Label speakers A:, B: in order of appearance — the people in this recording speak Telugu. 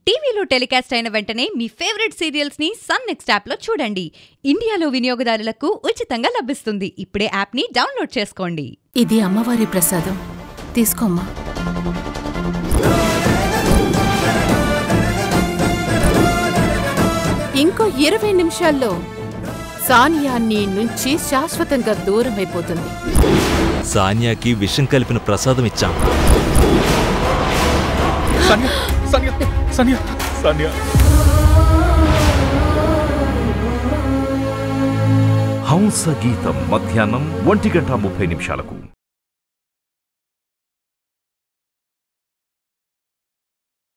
A: టీవీలో టెలికాస్ట్ అయిన వెంటనే మీ ఫేవరెట్ సీరియల్స్ ని సన్ నెక్స్ట్ యాప్ లో చూడండి ఇండియాలో వినియోగదారులకు ఉచితంగా లభిస్తుంది ఇప్పుడే యాప్ ని డౌన్లోడ్ చేసుకోండి
B: ఇది అమ్మవారి ప్రసాదం తీసుకోమ్మా ఇంకో ఇరవై నిమిషాల్లో సానియా నీ నుంచి శాశ్వతంగా దూరం అయిపోతుంది
C: సాన్యాకి విషం కలిపిన ప్రసాదం ఇచ్చాం
D: సన్య సన్య సన్య సన్య
E: హంస గీతం మధ్యాహ్నం ఒంటి గంట ముప్పై నిమిషాలకు